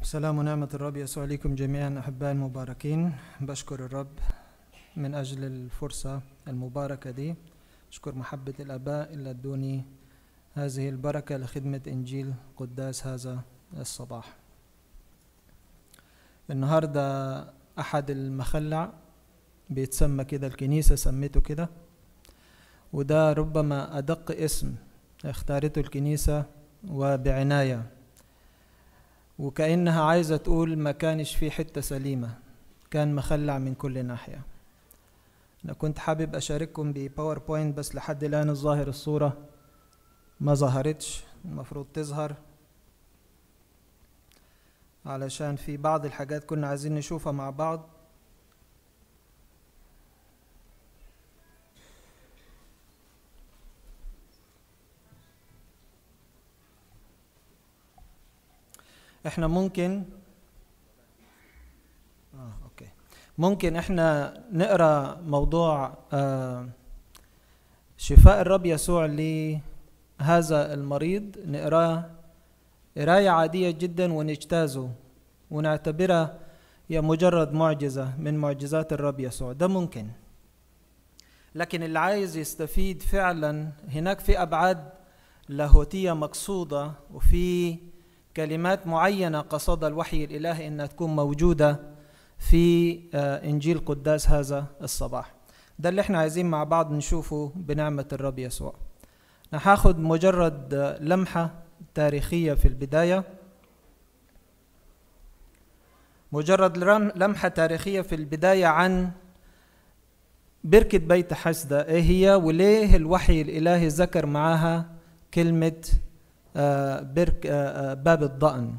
سلام ونعمة الرب يسوع عليكم جميعا أحبائي المباركين بشكر الرب من أجل الفرصة المباركة دي أشكر محبة الآباء اللي أدوني هذه البركة لخدمة إنجيل قداس هذا الصباح النهاردة أحد المخلع بيتسمى كده الكنيسة سميته كده وده ربما أدق اسم اختارته الكنيسة وبعناية وكأنها عايزة تقول ما كانش في حتة سليمة كان مخلع من كل ناحية أنا كنت حابب أشارككم بباوربوينت بس لحد الآن الظاهر الصورة ما ظهرتش المفروض تظهر علشان في بعض الحاجات كنا عايزين نشوفها مع بعض احنا ممكن آه، أوكي. ممكن احنا نقرا موضوع آه، شفاء الرب يسوع لهذا المريض نقراه قراية عادية جدا ونجتازه ونعتبرها هي مجرد معجزة من معجزات الرب يسوع ده ممكن لكن اللي عايز يستفيد فعلا هناك في أبعاد لاهوتية مقصودة وفي كلمات معينة قصد الوحي الإلهي أنها تكون موجودة في إنجيل قداس هذا الصباح ده اللي احنا عايزين مع بعض نشوفه بنعمة الرب يسوع هاخد مجرد لمحة تاريخية في البداية مجرد لمحة تاريخية في البداية عن بركة بيت حسدة ايه هي وليه الوحي الإلهي ذكر معاها كلمة برك باب الضأن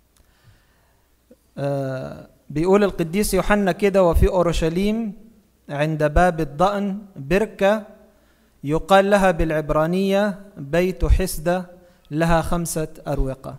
بيقول القديس يوحنا كده وفي أورشليم عند باب الضأن بركة يقال لها بالعبرانية بيت حسدة لها خمسة أروقة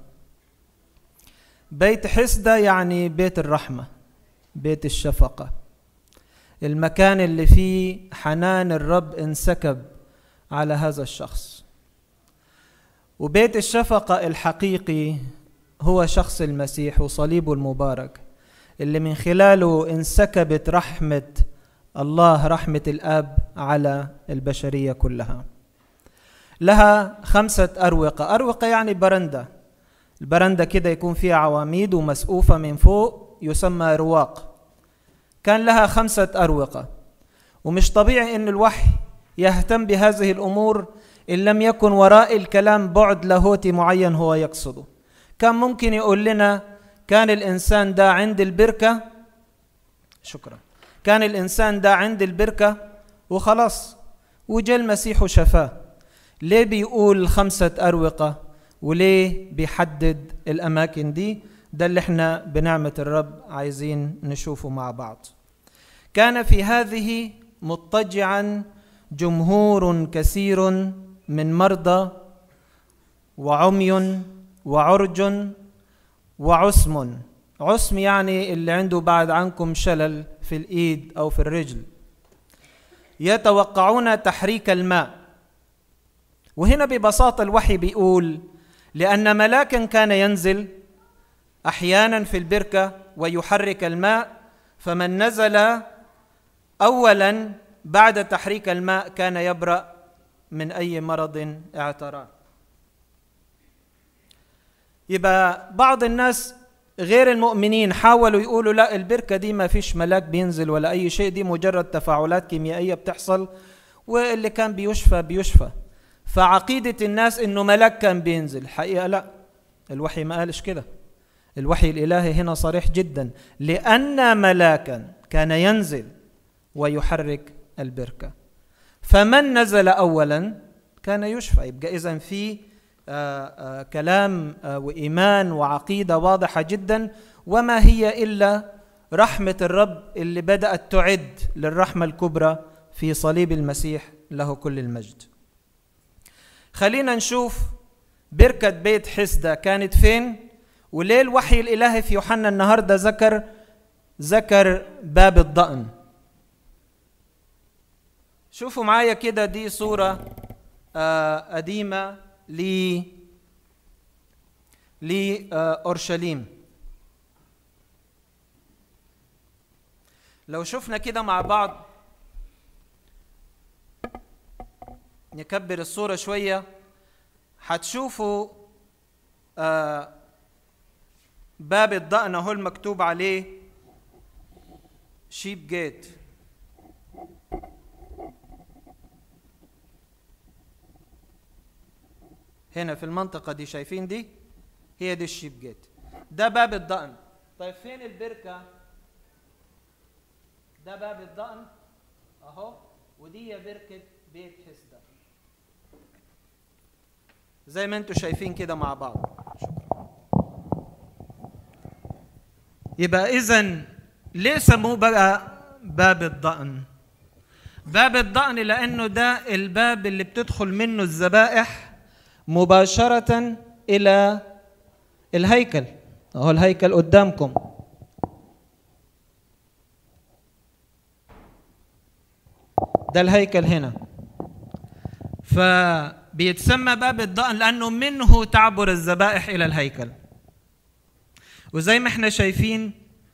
بيت حسدة يعني بيت الرحمة بيت الشفقة المكان اللي فيه حنان الرب انسكب على هذا الشخص وبيت الشفقة الحقيقي هو شخص المسيح وصليبه المبارك اللي من خلاله انسكبت رحمة الله رحمة الآب على البشرية كلها لها خمسة أروقة أروقة يعني برندة البرندة كده يكون فيها عواميد ومسقوفة من فوق يسمى رواق كان لها خمسة أروقة ومش طبيعي أن الوحي يهتم بهذه الأمور إن لم يكن وراء الكلام بعد لاهوتي معين هو يقصده كان ممكن يقول لنا كان الإنسان ده عند البركة شكرا كان الإنسان ده عند البركة وخلاص وجاء المسيح وشفاه ليه بيقول خمسة أروقة وليه بيحدد الأماكن دي ده اللي احنا بنعمة الرب عايزين نشوفه مع بعض كان في هذه مضطجعا جمهور كثير من مرضى وعمي وعرج وعسم عسم يعني اللي عنده بعد عنكم شلل في الايد او في الرجل يتوقعون تحريك الماء وهنا ببساطه الوحي بيقول لان ملاكا كان ينزل احيانا في البركه ويحرك الماء فمن نزل اولا بعد تحريك الماء كان يبرأ من أي مرض اعتراه يبقى بعض الناس غير المؤمنين حاولوا يقولوا لا البركة دي ما فيش ملاك بينزل ولا أي شيء دي مجرد تفاعلات كيميائية بتحصل واللي كان بيشفى بيشفى فعقيدة الناس إنه ملاك كان بينزل الحقيقة لا الوحي ما قالش كده الوحي الإلهي هنا صريح جدا لأن ملاكا كان ينزل ويحرك البركة فمن نزل أولا كان يشفى يبقى إذا في آآ آآ كلام آآ وإيمان وعقيدة واضحة جدا وما هي إلا رحمة الرب اللي بدأت تعد للرحمة الكبرى في صليب المسيح له كل المجد خلينا نشوف بركة بيت حسدة كانت فين وليه الوحي الإلهي في يوحنا النهاردة ذكر ذكر باب الضأن شوفوا معايا كده دي صورة قديمة ل لأورشليم لو شفنا كده مع بعض نكبر الصورة شوية هتشوفوا آه باب الضأن اهو المكتوب عليه شيب جيت هنا في المنطقة دي شايفين دي هي دي الشيب جيت ده باب الضأن طيب فين البركة ده باب الضأن اهو ودي بركة بيت حسدة زي ما انتم شايفين كده مع بعض شكرا يبقى اذا ليه سموه بقى باب الضأن باب الضأن لأنه ده الباب اللي بتدخل منه الذبائح مباشرة إلى الهيكل أهو الهيكل قدامكم ده الهيكل هنا فبيتسمى باب الضأن لأنه منه تعبر الذبائح إلى الهيكل وزي ما احنا شايفين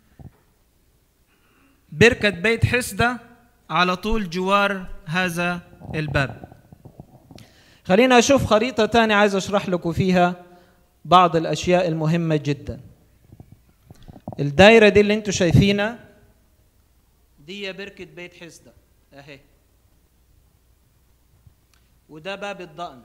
بركة بيت حسدة على طول جوار هذا الباب خلينا أشوف خريطة تانية عايز أشرح لكم فيها بعض الأشياء المهمة جدا الدايرة دي اللي انتوا شايفينها دي بركة بيت حسدة أهي وده باب الضأن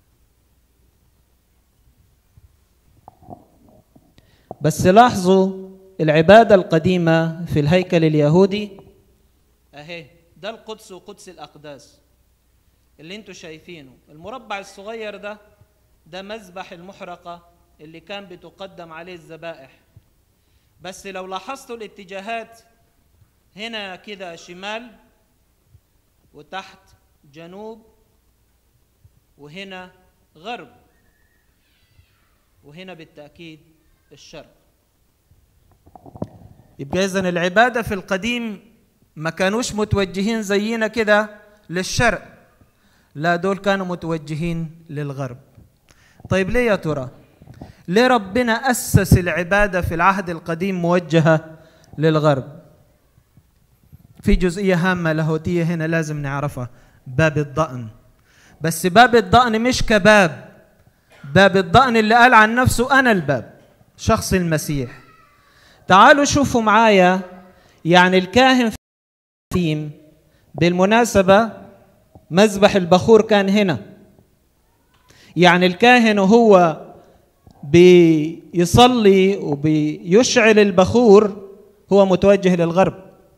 بس لاحظوا العبادة القديمة في الهيكل اليهودي أهي ده القدس وقدس الأقداس اللي انتوا شايفينه المربع الصغير ده ده مذبح المحرقة اللي كان بتقدم عليه الذبائح بس لو لاحظتوا الاتجاهات هنا كده شمال وتحت جنوب وهنا غرب وهنا بالتأكيد الشرق يبقى إذن العبادة في القديم ما كانوش متوجهين زينا كده للشرق لا دول كانوا متوجهين للغرب طيب ليه يا ترى ليه ربنا أسس العبادة في العهد القديم موجهة للغرب في جزئية هامة لاهوتية هنا لازم نعرفها باب الضأن بس باب الضأن مش كباب باب الضأن اللي قال عن نفسه أنا الباب شخص المسيح تعالوا شوفوا معايا يعني الكاهن في التيم بالمناسبة مذبح البخور كان هنا يعني الكاهن وهو بيصلي وبيشعل البخور هو متوجه للغرب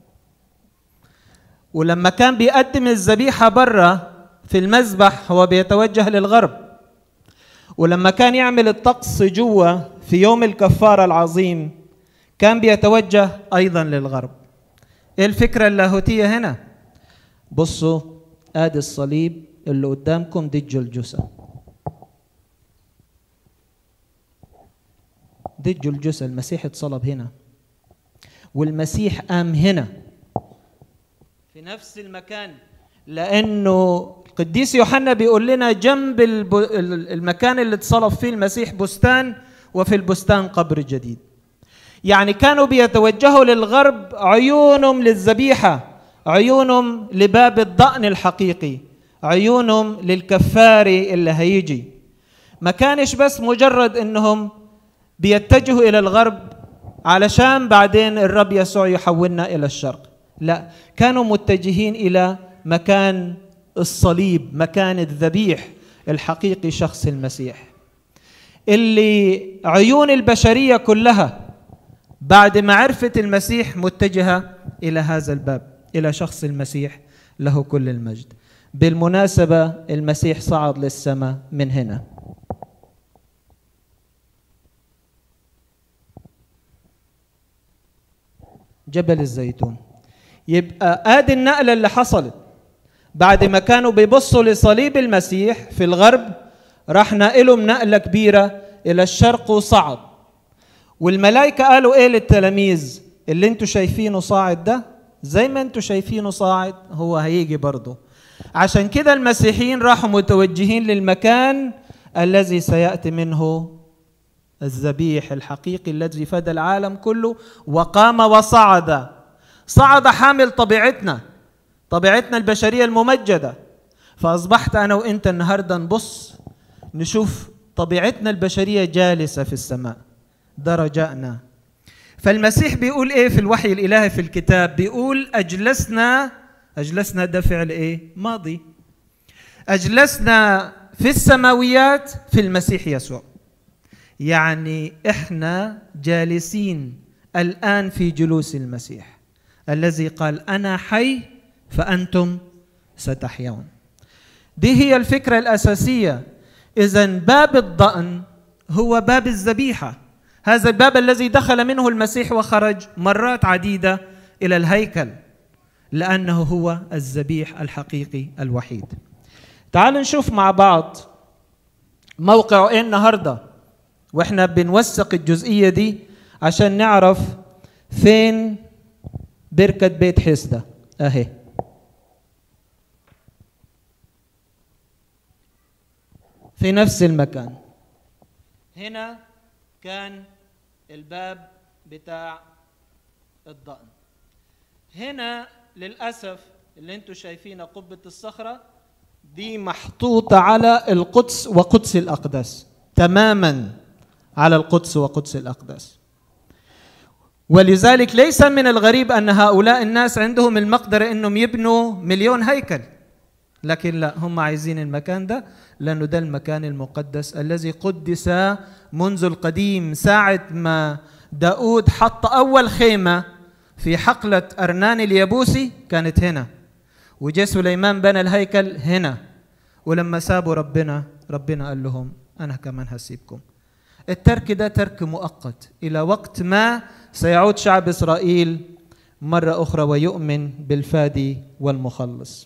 ولما كان بيقدم الذبيحة برا في المذبح هو بيتوجه للغرب ولما كان يعمل الطقس جوا في يوم الكفارة العظيم كان بيتوجه أيضا للغرب إيه الفكرة اللاهوتية هنا بصوا آدي الصليب اللي قدامكم دي الجلجسة دي الجلجسة المسيح اتصلب هنا والمسيح قام هنا في نفس المكان لأنه القديس يوحنا بيقول لنا جنب المكان اللي اتصلب فيه المسيح بستان وفي البستان قبر جديد يعني كانوا بيتوجهوا للغرب عيونهم للذبيحة عيونهم لباب الضأن الحقيقي عيونهم للكفاري اللي هيجي ما كانش بس مجرد انهم بيتجهوا الى الغرب علشان بعدين الرب يسوع يحولنا الى الشرق لا كانوا متجهين الى مكان الصليب مكان الذبيح الحقيقي شخص المسيح اللي عيون البشريه كلها بعد ما عرفت المسيح متجهه الى هذا الباب الى شخص المسيح له كل المجد بالمناسبه المسيح صعد للسماء من هنا جبل الزيتون يبقى ادي النقله اللي حصلت بعد ما كانوا بيبصوا لصليب المسيح في الغرب راح نقلهم نقله كبيره الى الشرق وصعد والملائكه قالوا ايه للتلاميذ اللي انتوا شايفينه صاعد ده زي ما انتوا شايفينه صاعد هو هيجي برضه عشان كده المسيحيين راحوا متوجهين للمكان الذي سياتي منه الذبيح الحقيقي الذي فدى العالم كله وقام وصعد صعد حامل طبيعتنا طبيعتنا البشرية الممجدة فأصبحت أنا وإنت النهاردة نبص نشوف طبيعتنا البشرية جالسة في السماء ده رجائنا فالمسيح بيقول ايه في الوحي الالهي في الكتاب بيقول اجلسنا اجلسنا ده فعل ايه ماضي اجلسنا في السماويات في المسيح يسوع يعني احنا جالسين الان في جلوس المسيح الذي قال انا حي فانتم ستحيون دي هي الفكره الاساسيه اذا باب الضأن هو باب الذبيحه هذا الباب الذي دخل منه المسيح وخرج مرات عديده الى الهيكل لانه هو الذبيح الحقيقي الوحيد تعالوا نشوف مع بعض موقعه ايه النهارده واحنا بنوثق الجزئيه دي عشان نعرف فين بركه بيت حسده اهي في نفس المكان هنا كان الباب بتاع الضأن هنا للأسف اللي انتوا شايفينها قبة الصخرة دي محطوطة على القدس وقدس الأقداس تماما على القدس وقدس الأقداس ولذلك ليس من الغريب أن هؤلاء الناس عندهم المقدرة أنهم يبنوا مليون هيكل لكن لا هم عايزين المكان ده لأنه ده المكان المقدس الذي قدس منذ القديم ساعة ما داود حط أول خيمة في حقلة أرنان اليابوسي كانت هنا وجاء سليمان بنى الهيكل هنا ولما سابوا ربنا ربنا قال لهم أنا كمان هسيبكم الترك ده ترك مؤقت إلى وقت ما سيعود شعب إسرائيل مرة أخرى ويؤمن بالفادي والمخلص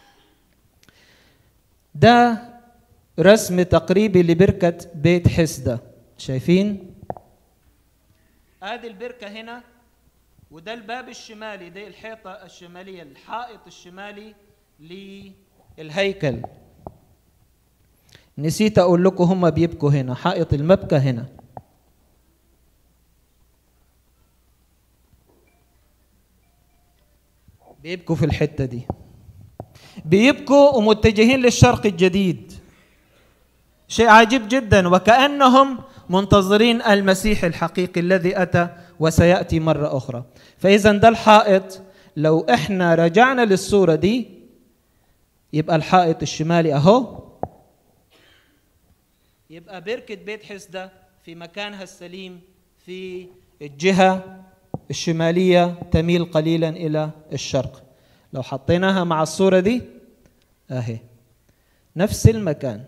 ده رسم تقريبي لبركة بيت حسدة شايفين؟ ادي البركة هنا وده الباب الشمالي دي الحيطة الشمالية الحائط الشمالي للهيكل نسيت أقول لكم هم بيبكوا هنا حائط المبكى هنا بيبكوا في الحتة دي بيبكوا ومتجهين للشرق الجديد شيء عجيب جدا وكأنهم منتظرين المسيح الحقيقي الذي أتى وسيأتي مرة أخرى فإذا ده الحائط لو إحنا رجعنا للصورة دي يبقى الحائط الشمالي أهو يبقى بركة بيت حسدة في مكانها السليم في الجهة الشمالية تميل قليلا إلى الشرق لو حطيناها مع الصورة دي أهي نفس المكان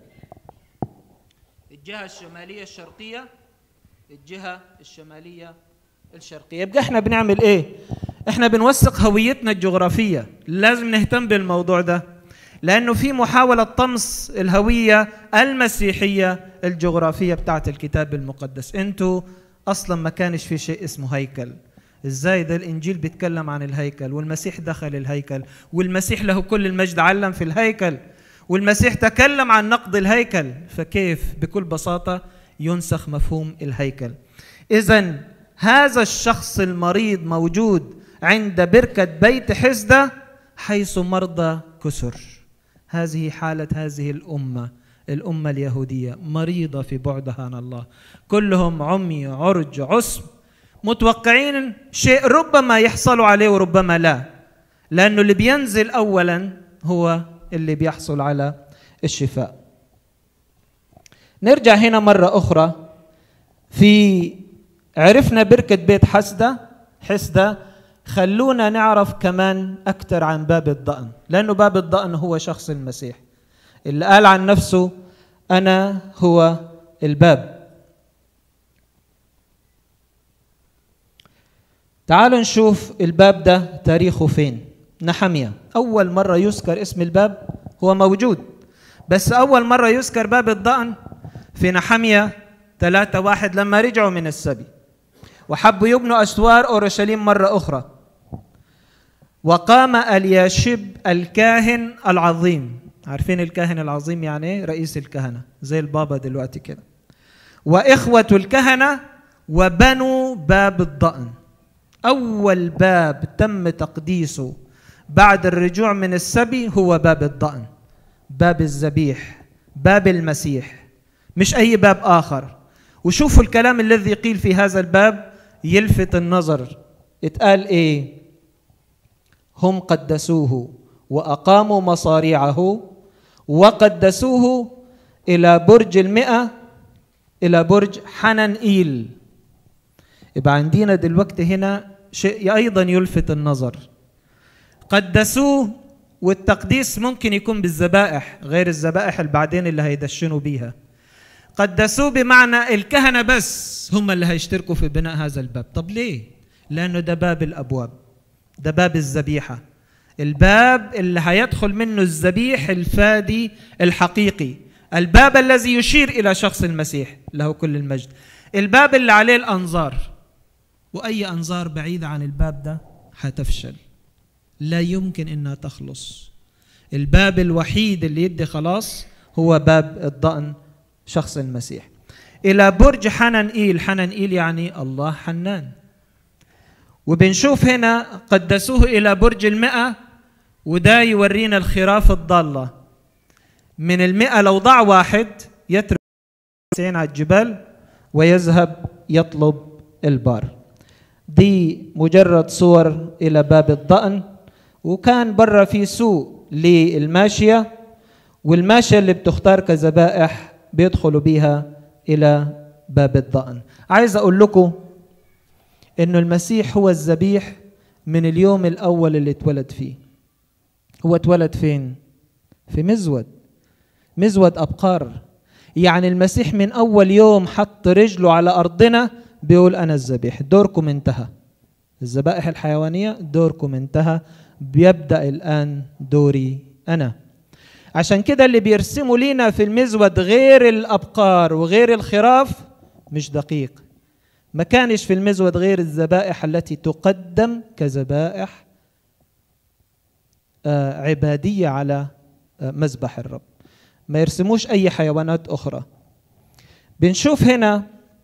الجهة الشمالية الشرقية الجهة الشمالية الشرقية يبقى احنا بنعمل ايه احنا بنوثق هويتنا الجغرافية لازم نهتم بالموضوع ده لانه في محاولة طمس الهوية المسيحية الجغرافية بتاعت الكتاب المقدس انتوا اصلا ما كانش في شيء اسمه هيكل ازاي ده الانجيل بيتكلم عن الهيكل والمسيح دخل الهيكل والمسيح له كل المجد علم في الهيكل والمسيح تكلم عن نقد الهيكل فكيف بكل بساطة ينسخ مفهوم الهيكل إذا هذا الشخص المريض موجود عند بركة بيت حسدة حيث مرضى كسر هذه حالة هذه الأمة الأمة اليهودية مريضة في بعدها عن الله كلهم عمي عرج عصم متوقعين شيء ربما يحصلوا عليه وربما لا لأنه اللي بينزل أولا هو اللي بيحصل على الشفاء نرجع هنا مرة أخرى في عرفنا بركة بيت حسدة حسدة خلونا نعرف كمان أكثر عن باب الضأن لأنه باب الضأن هو شخص المسيح اللي قال عن نفسه أنا هو الباب تعالوا نشوف الباب ده تاريخه فين نحمية أول مرة يذكر اسم الباب هو موجود بس أول مرة يذكر باب الضأن في نحمية ثلاثة واحد لما رجعوا من السبي وحبوا يبنوا أسوار أورشليم مرة أخرى وقام الياشب الكاهن العظيم عارفين الكاهن العظيم يعني ايه رئيس الكهنة زي البابا دلوقتي كده وإخوة الكهنة وبنوا باب الضأن أول باب تم تقديسه بعد الرجوع من السبي هو باب الضأن باب الذبيح باب المسيح مش أي باب آخر وشوفوا الكلام الذي قيل في هذا الباب يلفت النظر اتقال ايه هم قدسوه وأقاموا مصاريعه وقدسوه إلى برج المئة إلى برج حننئيل يبقى عندنا دلوقتي هنا شيء أيضا يلفت النظر قدسوه والتقديس ممكن يكون بالذبائح غير الذبائح اللي بعدين اللي هيدشنوا بيها قدسوه بمعنى الكهنة بس هم اللي هيشتركوا في بناء هذا الباب طب ليه؟ لأنه ده باب الأبواب ده باب الذبيحة الباب اللي هيدخل منه الذبيح الفادي الحقيقي الباب الذي يشير إلى شخص المسيح له كل المجد الباب اللي عليه الأنظار وأي أنظار بعيدة عن الباب ده هتفشل لا يمكن إنها تخلص الباب الوحيد اللي يدي خلاص هو باب الضأن شخص المسيح إلى برج حننئيل حننئيل يعني الله حنان وبنشوف هنا قدسوه إلى برج المئة وده يورينا الخراف الضالة من المئة لو ضع واحد يترك على الجبال ويذهب يطلب البار دي مجرد صور إلى باب الضأن وكان برا في سوق للماشية والماشية اللي بتختار كذبائح بيدخلوا بيها إلى باب الضأن عايز أقول لكم إنه المسيح هو الذبيح من اليوم الأول اللي اتولد فيه هو اتولد فين؟ في مزود مزود أبقار يعني المسيح من أول يوم حط رجله على أرضنا بيقول أنا الذبيح دوركم انتهى الذبائح الحيوانية دوركم انتهى بيبدأ الآن دوري أنا عشان كده اللي بيرسموا لينا في المزود غير الأبقار وغير الخراف مش دقيق ما كانش في المزود غير الذبائح التي تقدم كذبائح عبادية على مذبح الرب ما يرسموش أي حيوانات أخرى بنشوف هنا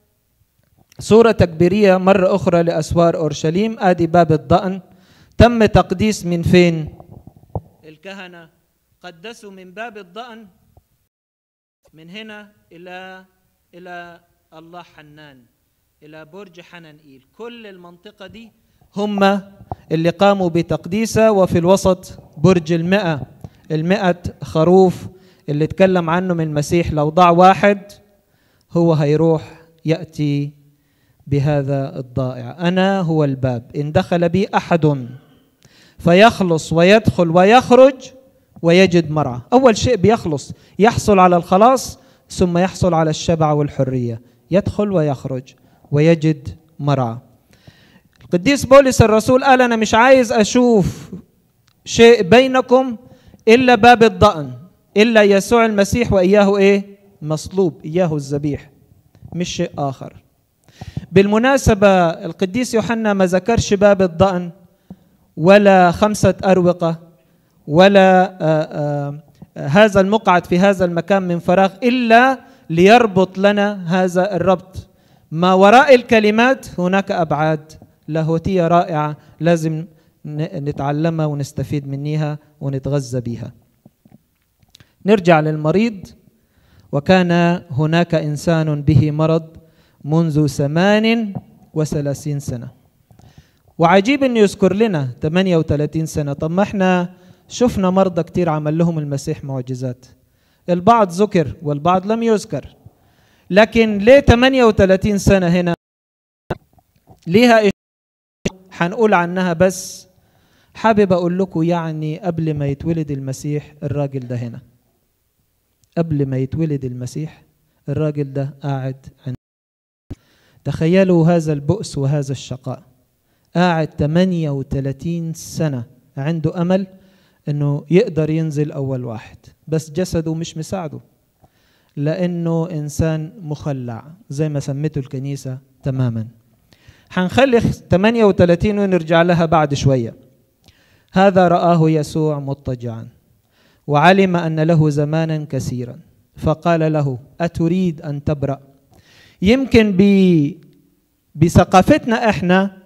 صورة تكبيرية مرة أخرى لأسوار أورشليم آدي باب الضأن تم تقديس من فين الكهنة قدسوا من باب الضأن من هنا إلى إلى الله حنان إلى برج حننئيل كل المنطقة دي هم اللي قاموا بتقديسه وفي الوسط برج المئة المئة خروف اللي اتكلم عنه من المسيح لو ضاع واحد هو هيروح يأتي بهذا الضائع أنا هو الباب إن دخل بي أحد فيخلص ويدخل ويخرج ويجد مرعى أول شيء بيخلص يحصل على الخلاص ثم يحصل على الشبع والحرية يدخل ويخرج ويجد مرعى القديس بولس الرسول قال أنا مش عايز أشوف شيء بينكم إلا باب الضأن إلا يسوع المسيح وإياه إيه مصلوب إياه الذبيح مش شيء آخر بالمناسبة القديس يوحنا ما ذكرش باب الضأن ولا خمسة أروقة ولا آآ آآ هذا المقعد في هذا المكان من فراغ إلا ليربط لنا هذا الربط ما وراء الكلمات هناك أبعاد لاهوتية رائعة لازم نتعلمها ونستفيد منها ونتغذى بها نرجع للمريض وكان هناك إنسان به مرض منذ ثمان وثلاثين سنة وعجيب أنه يذكر لنا 38 سنة طب ما احنا شفنا مرضى كتير عمل لهم المسيح معجزات البعض ذكر والبعض لم يذكر لكن ليه 38 سنة هنا ليها هنقول عنها بس حابب أقول لكم يعني قبل ما يتولد المسيح الراجل ده هنا قبل ما يتولد المسيح الراجل ده قاعد عند تخيلوا هذا البؤس وهذا الشقاء قاعد 38 سنة عنده أمل أنه يقدر ينزل أول واحد بس جسده مش مساعده لأنه إنسان مخلع زي ما سمته الكنيسة تماما هنخلي 38 ونرجع لها بعد شوية هذا رآه يسوع مضطجعا وعلم أن له زمانا كثيرا فقال له أتريد أن تبرأ يمكن ب بثقافتنا احنا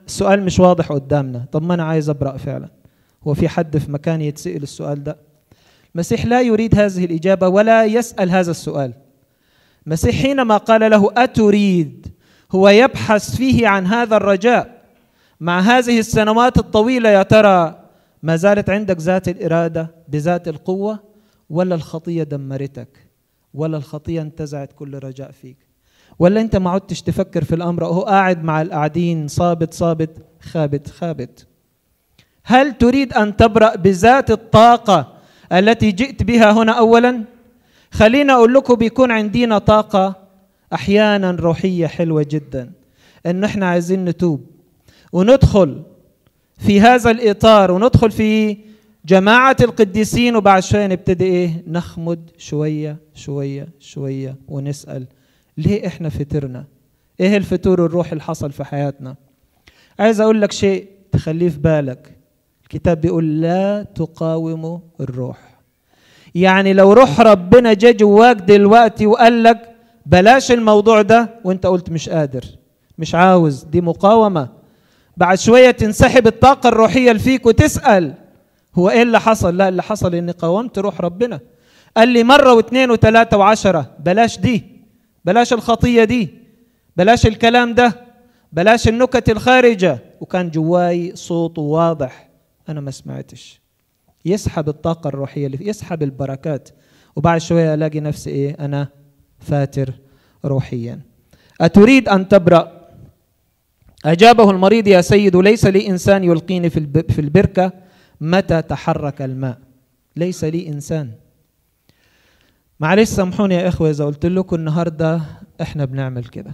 السؤال مش واضح قدامنا طب ما أنا عايز أبرأ فعلا هو في حد في مكان يتسأل السؤال ده المسيح لا يريد هذه الإجابة ولا يسأل هذا السؤال المسيح حينما قال له أتريد هو يبحث فيه عن هذا الرجاء مع هذه السنوات الطويلة يا ترى ما زالت عندك ذات الإرادة بذات القوة ولا الخطية دمرتك ولا الخطية انتزعت كل رجاء فيك ولا انت ما عدتش تفكر في الامر وهو قاعد مع القاعدين صابت صابت خابت خابت هل تريد ان تبرا بذات الطاقه التي جئت بها هنا اولا خلينا اقول لكم بيكون عندنا طاقه احيانا روحيه حلوه جدا ان احنا عايزين نتوب وندخل في هذا الاطار وندخل في جماعه القديسين وبعد شويه نبتدي ايه نخمد شويه شويه شويه ونسال ليه احنا فطرنا ايه الفتور الروحي اللي حصل في حياتنا عايز اقول لك شيء تخليه في بالك الكتاب بيقول لا تقاوموا الروح يعني لو روح ربنا جه جواك دلوقتي وقال لك بلاش الموضوع ده وانت قلت مش قادر مش عاوز دي مقاومة بعد شوية تنسحب الطاقة الروحية اللي فيك وتسأل هو ايه اللي حصل لا اللي حصل اني قاومت روح ربنا قال لي مرة واثنين وثلاثة وعشرة بلاش دي بلاش الخطية دي بلاش الكلام ده بلاش النكت الخارجة وكان جواي صوت واضح أنا ما سمعتش يسحب الطاقة الروحية اللي يسحب البركات وبعد شوية ألاقي نفسي إيه أنا فاتر روحيا أتريد أن تبرأ أجابه المريض يا سيد ليس لي إنسان يلقيني في البركة متى تحرك الماء ليس لي إنسان معلش سامحوني يا إخوة إذا قلت لكم النهاردة إحنا بنعمل كده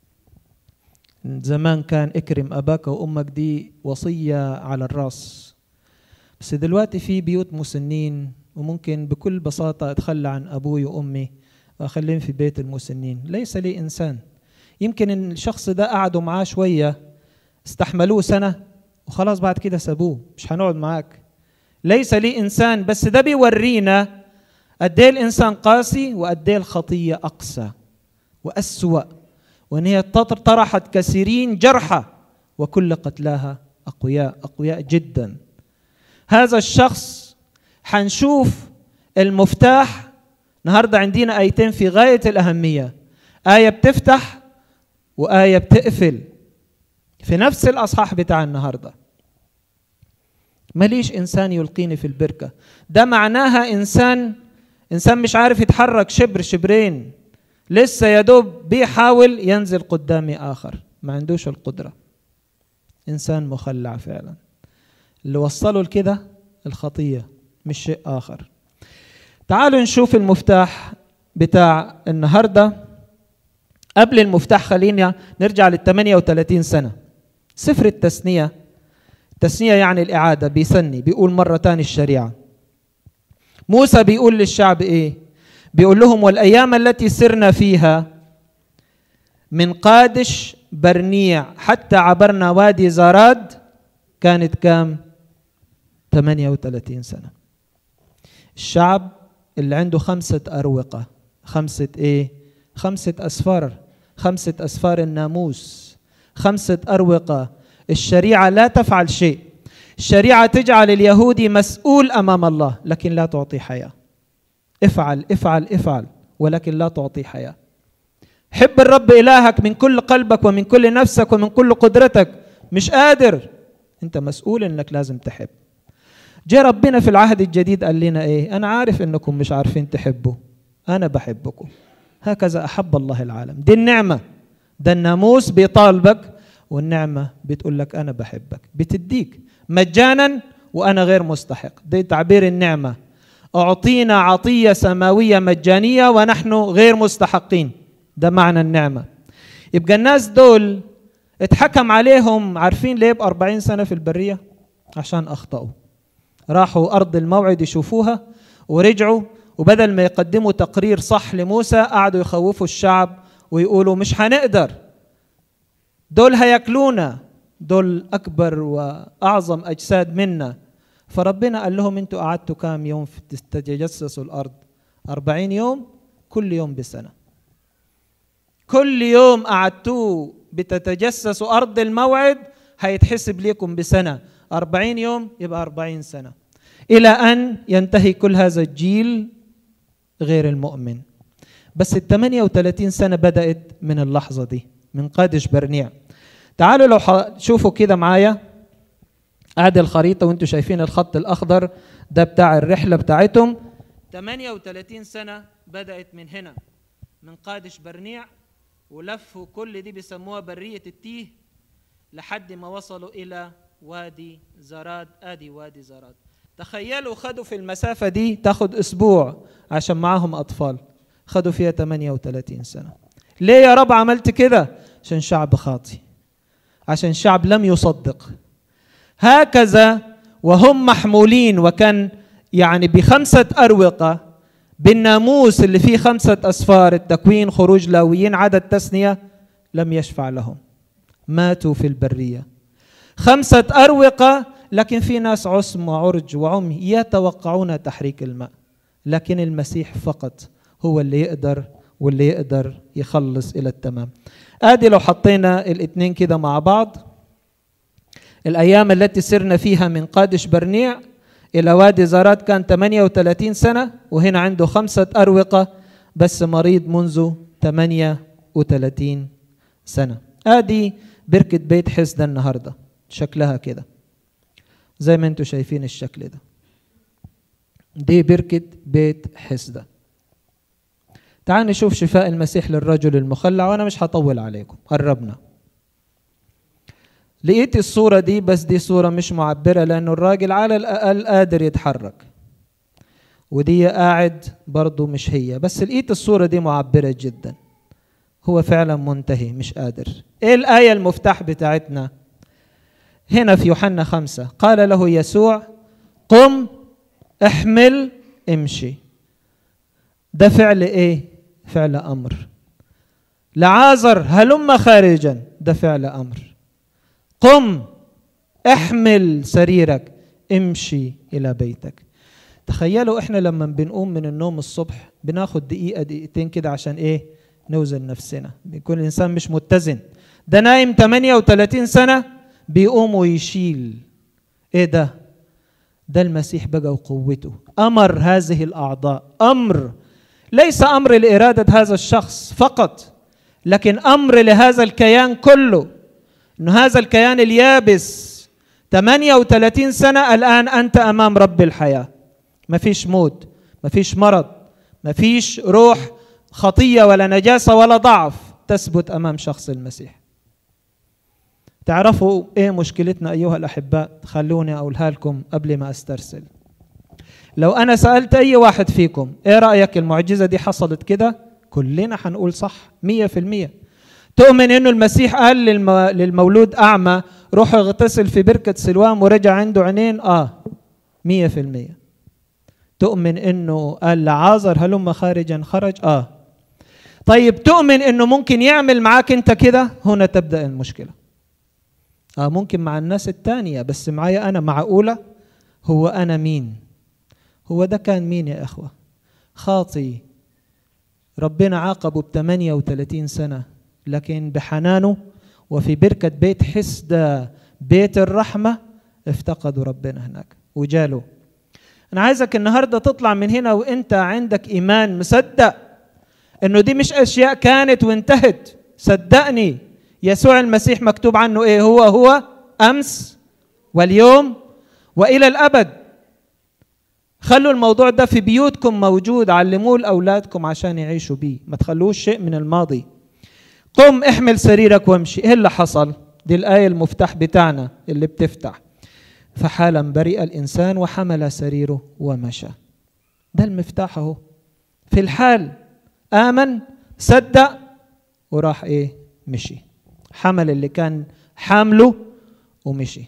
زمان كان اكرم أباك وأمك دي وصية على الراس بس دلوقتي في بيوت مسنين وممكن بكل بساطة أتخلى عن أبوي وأمي وأخليهم في بيت المسنين ليس لي إنسان يمكن إن الشخص ده قعدوا معاه شوية استحملوه سنة وخلاص بعد كده سابوه مش هنقعد معاك ليس لي إنسان بس ده بيورينا قد ايه الانسان قاسي وقد ايه الخطيه اقسى واسوا وان هي طرحت كثيرين جرحى وكل قتلاها اقوياء اقوياء جدا هذا الشخص حنشوف المفتاح النهارده عندنا ايتين في غايه الاهميه ايه بتفتح وايه بتقفل في نفس الاصحاح بتاع النهارده ماليش انسان يلقيني في البركه ده معناها انسان انسان مش عارف يتحرك شبر شبرين لسه يا دوب بيحاول ينزل قدامي اخر ما عندوش القدره انسان مخلع فعلا اللي وصله لكده الخطيه مش شيء اخر تعالوا نشوف المفتاح بتاع النهارده قبل المفتاح خلينا نرجع لل 38 سنه سفر التثنيه التثنيه يعني الاعاده بيثني بيقول مره تاني الشريعه موسى بيقول للشعب ايه بيقول لهم والايام التي سرنا فيها من قادش برنيع حتى عبرنا وادي زاراد كانت كام 38 سنة الشعب اللي عنده خمسة أروقة خمسة إيه خمسة أسفار خمسة أسفار الناموس خمسة أروقة الشريعة لا تفعل شيء الشريعة تجعل اليهودي مسؤول أمام الله لكن لا تعطي حياة افعل افعل افعل ولكن لا تعطي حياة حب الرب إلهك من كل قلبك ومن كل نفسك ومن كل قدرتك مش قادر انت مسؤول انك لازم تحب جاء ربنا في العهد الجديد قال لنا ايه انا عارف انكم مش عارفين تحبوا انا بحبكم هكذا احب الله العالم دي النعمه ده الناموس بيطالبك والنعمه بتقول لك انا بحبك بتديك مجانا وانا غير مستحق ده تعبير النعمه اعطينا عطيه سماويه مجانيه ونحن غير مستحقين ده معنى النعمه يبقى الناس دول اتحكم عليهم عارفين ليه ب 40 سنه في البريه عشان اخطاوا راحوا ارض الموعد يشوفوها ورجعوا وبدل ما يقدموا تقرير صح لموسى قعدوا يخوفوا الشعب ويقولوا مش هنقدر دول هياكلونا دول أكبر وأعظم أجساد منا فربنا قال لهم أنتوا قعدتوا كام يوم في تتجسسوا الأرض أربعين يوم كل يوم بسنة كل يوم قعدتوا بتتجسسوا أرض الموعد هيتحسب لكم بسنة أربعين يوم يبقى أربعين سنة إلى أن ينتهي كل هذا الجيل غير المؤمن بس ال 38 سنة بدأت من اللحظة دي من قادش برنيع تعالوا لو شوفوا كده معايا ادي الخريطة وانتوا شايفين الخط الأخضر ده بتاع الرحلة بتاعتهم 38 سنة بدأت من هنا من قادش برنيع ولفوا كل دي بيسموها برية التيه لحد ما وصلوا إلى وادي زراد آدي وادي زراد تخيلوا خدوا في المسافة دي تاخد أسبوع عشان معاهم أطفال خدوا فيها 38 سنة ليه يا رب عملت كده عشان شعب خاطي عشان شعب لم يصدق هكذا وهم محمولين وكان يعني بخمسة أروقة بالناموس اللي فيه خمسة أسفار التكوين خروج لاويين عدد تثنية لم يشفع لهم ماتوا في البرية خمسة أروقة لكن في ناس عصم وعرج وعمي يتوقعون تحريك الماء لكن المسيح فقط هو اللي يقدر واللي يقدر يخلص إلى التمام آدي لو حطينا الاثنين كده مع بعض الأيام التي سرنا فيها من قادش برنيع إلى وادي زارات كان 38 سنة وهنا عنده خمسة أروقة بس مريض منذ 38 سنة آدي بركة بيت حسدة النهاردة شكلها كده زي ما انتم شايفين الشكل ده دي بركة بيت حسدة تعال نشوف شفاء المسيح للرجل المخلع وانا مش هطول عليكم قربنا لقيت الصورة دي بس دي صورة مش معبرة لأنه الراجل على الأقل قادر يتحرك ودي قاعد برضو مش هي بس لقيت الصورة دي معبرة جدا هو فعلا منتهي مش قادر ايه الآية المفتاح بتاعتنا هنا في يوحنا خمسة قال له يسوع قم احمل امشي ده فعل ايه فعل امر لعازر هلم خارجا ده فعل امر قم احمل سريرك امشي الى بيتك تخيلوا احنا لما بنقوم من النوم الصبح بناخد دقيقة دقيقتين كده عشان ايه نوزن نفسنا بيكون الانسان مش متزن ده نايم 38 سنة بيقوم ويشيل ايه ده ده المسيح بقى وقوته امر هذه الاعضاء امر ليس امر لاراده هذا الشخص فقط لكن امر لهذا الكيان كله ان هذا الكيان اليابس 38 سنه الان انت امام رب الحياه ما فيش موت ما فيش مرض ما فيش روح خطيه ولا نجاسه ولا ضعف تثبت امام شخص المسيح تعرفوا ايه مشكلتنا ايها الاحباء خلوني اقولها لكم قبل ما استرسل لو انا سالت اي واحد فيكم ايه رايك المعجزه دي حصلت كده كلنا هنقول صح مية في المية تؤمن انه المسيح قال للمولود اعمى روح اغتسل في بركة سلوام ورجع عنده عينين اه مية في المية تؤمن انه قال لعازر هلم خارجا خرج اه طيب تؤمن انه ممكن يعمل معاك انت كده هنا تبدأ المشكلة اه ممكن مع الناس التانية بس معايا انا معقولة هو انا مين هو ده كان مين يا اخوة خاطي ربنا عاقبه ب 38 سنة لكن بحنانه وفي بركة بيت حسدة بيت الرحمة افتقدوا ربنا هناك وجالوا أنا عايزك النهاردة تطلع من هنا وأنت عندك إيمان مصدق إنه دي مش أشياء كانت وانتهت صدقني يسوع المسيح مكتوب عنه إيه هو هو أمس واليوم وإلى الأبد خلوا الموضوع ده في بيوتكم موجود علموه لأولادكم عشان يعيشوا بيه ما تخلوش شيء من الماضي قم احمل سريرك وامشي ايه اللي حصل دي الآية المفتاح بتاعنا اللي بتفتح فحالا برئ الإنسان وحمل سريره ومشى ده المفتاح اهو في الحال آمن صدق وراح ايه مشي حمل اللي كان حامله ومشي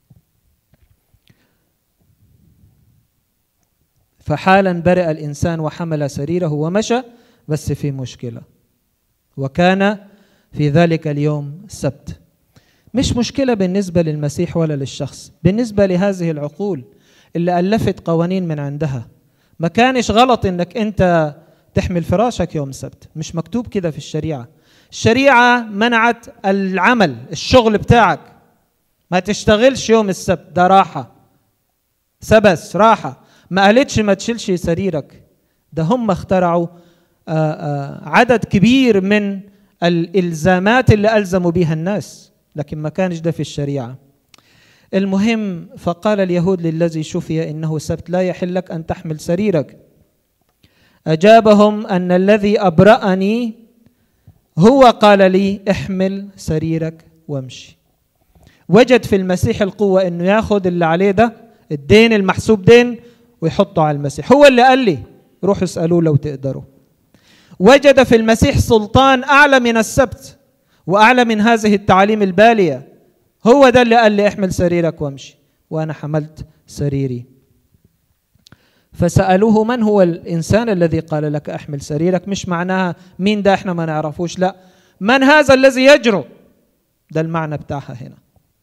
فحالا برئ الإنسان وحمل سريره ومشى بس في مشكلة وكان في ذلك اليوم السبت مش مشكلة بالنسبة للمسيح ولا للشخص بالنسبة لهذه العقول اللي ألفت قوانين من عندها ما كانش غلط انك انت تحمل فراشك يوم السبت مش مكتوب كده في الشريعة الشريعة منعت العمل الشغل بتاعك ما تشتغلش يوم السبت ده راحة سبس راحة ما قالتش ما تشيلش سريرك ده هم اخترعوا آآ آآ عدد كبير من الالزامات اللي الزموا بها الناس لكن ما كانش ده في الشريعه المهم فقال اليهود للذي شفي انه سبت لا يحل لك ان تحمل سريرك اجابهم ان الذي ابراني هو قال لي احمل سريرك وامشي وجد في المسيح القوه انه ياخذ اللي عليه ده الدين المحسوب دين ويحطه على المسيح هو اللي قال لي روحوا اسالوه لو تقدروا وجد في المسيح سلطان اعلى من السبت واعلى من هذه التعاليم الباليه هو ده اللي قال لي احمل سريرك وامشي وانا حملت سريري فسالوه من هو الانسان الذي قال لك احمل سريرك مش معناها مين ده احنا ما نعرفوش لا من هذا الذي يجرؤ ده المعنى بتاعها هنا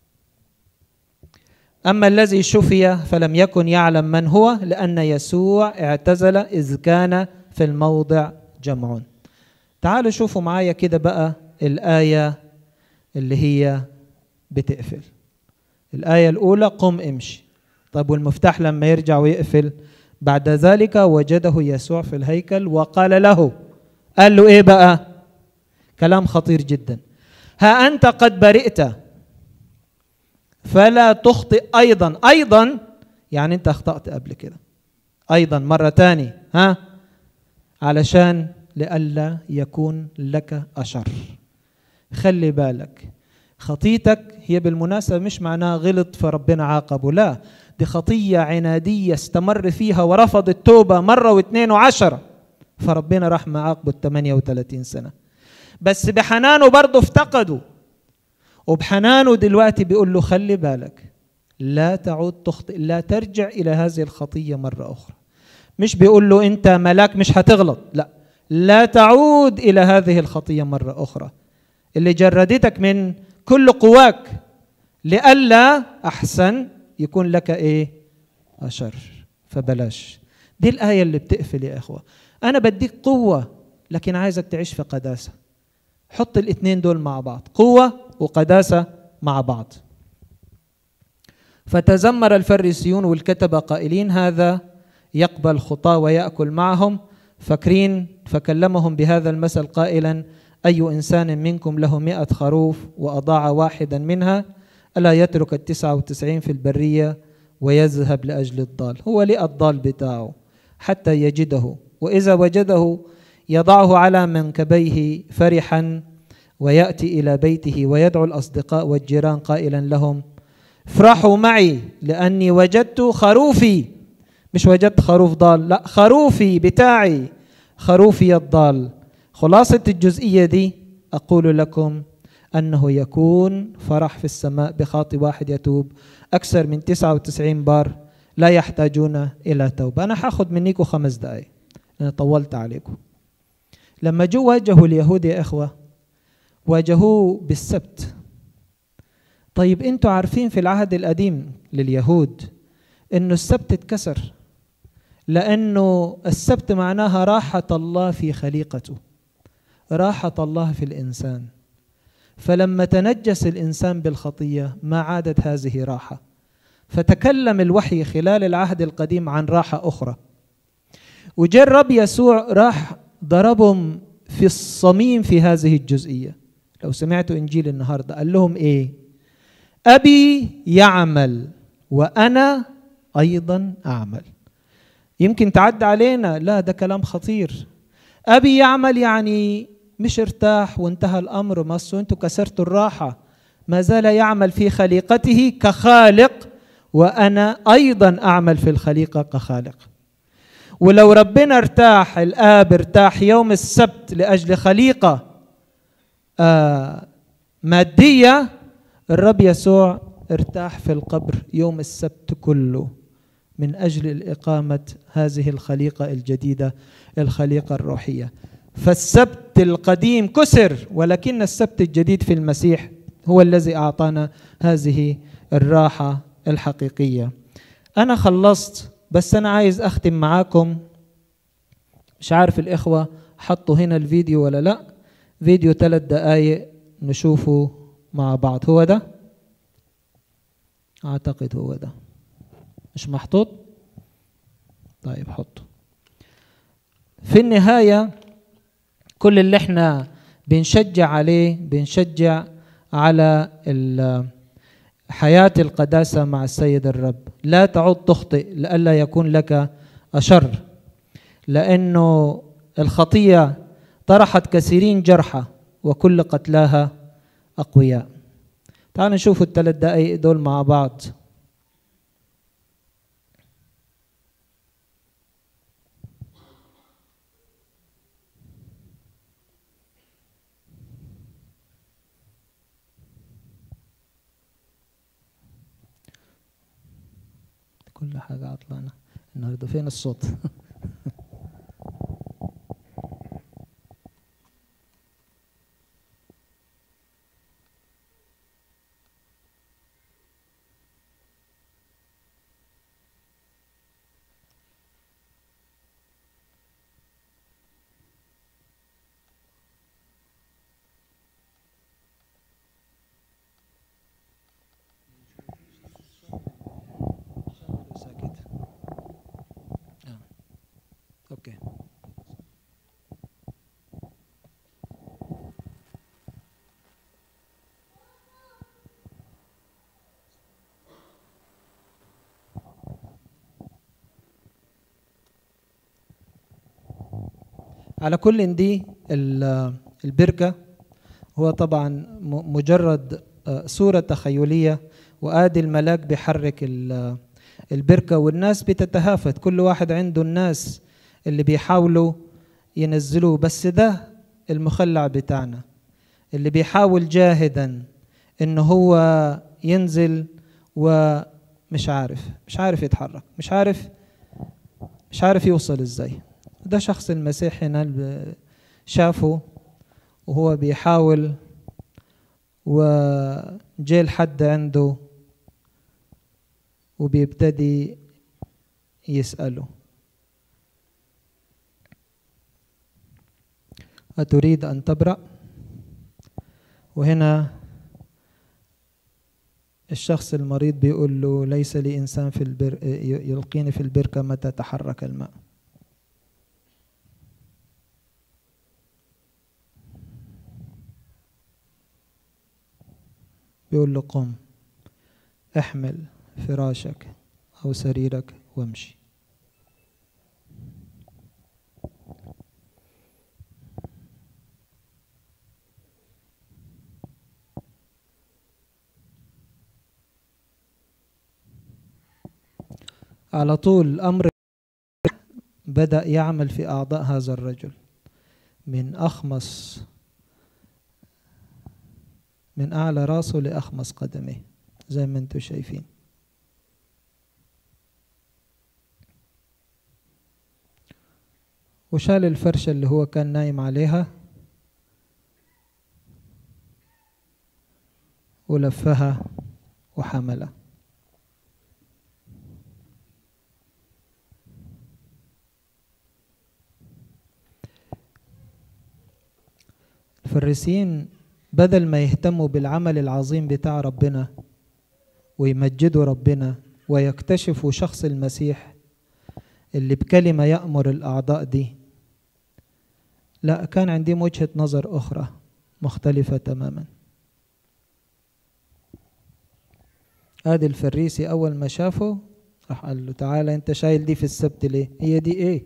اما الذي شفي فلم يكن يعلم من هو لان يسوع اعتزل اذ كان في الموضع جمع تعالوا شوفوا معايا كده بقى الايه اللي هي بتقفل الآية الأولى قم امشي طب والمفتاح لما يرجع ويقفل بعد ذلك وجده يسوع في الهيكل وقال له قال له ايه بقى كلام خطير جدا ها أنت قد برئت فلا تخطئ أيضا أيضا يعني أنت أخطأت قبل كده أيضا مرة تاني ها علشان لئلا يكون لك أشر خلي بالك خطيتك هي بالمناسبة مش معناها غلط فربنا عاقبه لا دي خطية عنادية استمر فيها ورفض التوبة مرة واثنين وعشرة فربنا راح معاقبه ال 38 سنة بس بحنانه برضه افتقده وبحنانه دلوقتي بيقول له خلي بالك لا تعود تخطئ لا ترجع إلى هذه الخطية مرة أخرى مش بيقول له أنت ملاك مش هتغلط لا لا تعود إلى هذه الخطية مرة أخرى اللي جردتك من كل قواك لئلا احسن يكون لك ايه اشر فبلاش دي الايه اللي بتقفل يا اخوه انا بديك قوه لكن عايزك تعيش في قداسه حط الاثنين دول مع بعض قوه وقداسه مع بعض فتذمر الفريسيون والكتبه قائلين هذا يقبل خطاه وياكل معهم فاكرين فكلمهم بهذا المثل قائلا أي إنسان منكم له مئة خروف وأضاع واحدا منها ألا يترك التسعة وتسعين في البرية ويذهب لأجل الضال هو لقى الضال بتاعه حتى يجده وإذا وجده يضعه على منكبيه فرحا ويأتي إلى بيته ويدعو الأصدقاء والجيران قائلا لهم افرحوا معي لأني وجدت خروفي مش وجدت خروف ضال لا خروفي بتاعي خروفي الضال خلاصة الجزئية دي أقول لكم أنه يكون فرح في السماء بخاطي واحد يتوب أكثر من 99 بار لا يحتاجون إلى توبة أنا هاخد منيكم خمس دقايق أنا طولت عليكم لما جو واجهوا اليهود يا إخوة واجهوه بالسبت طيب أنتوا عارفين في العهد القديم لليهود أنه السبت اتكسر لأنه السبت معناها راحة الله في خليقته راحة الله في الإنسان فلما تنجس الإنسان بالخطية ما عادت هذه راحة فتكلم الوحي خلال العهد القديم عن راحة أخرى وجاء الرب يسوع راح ضربهم في الصميم في هذه الجزئية لو سمعتوا إنجيل النهاردة قال لهم إيه أبي يعمل وأنا أيضا أعمل يمكن تعدى علينا لا ده كلام خطير أبي يعمل يعني مش ارتاح وانتهى الأمر مس وانتوا كسرتوا الراحة ما زال يعمل في خليقته كخالق وأنا أيضا أعمل في الخليقة كخالق ولو ربنا ارتاح الآب ارتاح يوم السبت لأجل خليقة آه مادية الرب يسوع ارتاح في القبر يوم السبت كله من أجل الإقامة هذه الخليقة الجديدة الخليقة الروحية فالسبت القديم كسر ولكن السبت الجديد في المسيح هو الذي أعطانا هذه الراحة الحقيقية أنا خلصت بس أنا عايز أختم معاكم مش عارف الإخوة حطوا هنا الفيديو ولا لا فيديو ثلاث دقايق نشوفه مع بعض هو ده اعتقد هو ده مش محطوط طيب حطه في النهايه كل اللي احنا بنشجع عليه بنشجع على حياة القداسة مع السيد الرب لا تعد تخطئ لئلا يكون لك أشر لأنه الخطية طرحت كثيرين جرحى وكل قتلاها أقوياء تعالوا نشوف الثلاث دقايق دول مع بعض كل حاجة عطلانة النهاردة فين الصوت على كل دي البركة هو طبعا مجرد آه، صورة تخيلية وآدي الملاك بيحرك البركة والناس بتتهافت كل واحد عنده الناس اللي بيحاولوا ينزلوه بس ده المخلع بتاعنا اللي بيحاول جاهدا انه هو ينزل ومش عارف مش عارف يتحرك مش عارف مش عارف يوصل ازاي ده شخص المسيح هنا شافه وهو بيحاول وجاء الحد عنده وبيبتدي يسأله أتريد أن تبرأ وهنا الشخص المريض بيقول له ليس لي إنسان في البر يلقيني في البركة متى تحرك الماء بيقول له قم احمل فراشك أو سريرك وامشي على طول الأمر بدأ يعمل في أعضاء هذا الرجل من أخمص من أعلى راسه لأخمص قدميه زي ما انتم شايفين وشال الفرشة اللي هو كان نايم عليها ولفها وحملها الفريسيين بدل ما يهتموا بالعمل العظيم بتاع ربنا ويمجدوا ربنا ويكتشفوا شخص المسيح اللي بكلمة يأمر الأعضاء دي لا كان عندهم وجهة نظر أخرى مختلفة تماما هذا الفريسي أول ما شافه راح قال له تعالى أنت شايل دي في السبت ليه هي دي إيه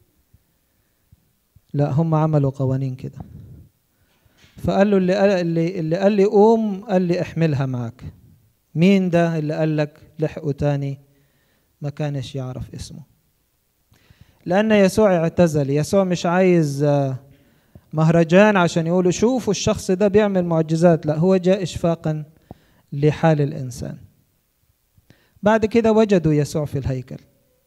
لا هم عملوا قوانين كده فقال له اللي قال, اللي, اللي قال لي قوم قال لي احملها معك مين ده اللي قال لك لحقه تاني ما كانش يعرف اسمه لأن يسوع اعتزل يسوع مش عايز آه، مهرجان عشان يقولوا شوفوا الشخص ده بيعمل معجزات لا هو جاء إشفاقا لحال الإنسان بعد كده وجدوا يسوع في الهيكل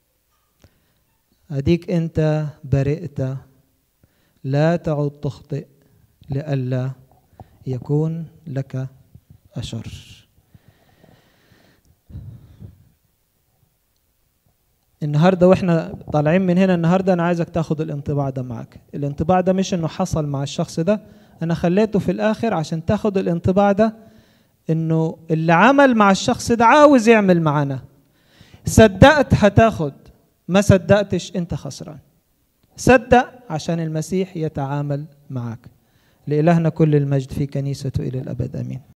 أديك أنت برئت لا تعد تخطئ لئلا يكون لك أشر النهارده واحنا طالعين من هنا النهارده انا عايزك تاخد الانطباع ده معك الانطباع ده مش انه حصل مع الشخص ده انا خليته في الاخر عشان تاخد الانطباع ده انه اللي عمل مع الشخص ده عاوز يعمل معانا صدقت هتاخد ما صدقتش انت خسران صدق عشان المسيح يتعامل معك لإلهنا كل المجد في كنيسته إلى الأبد آمين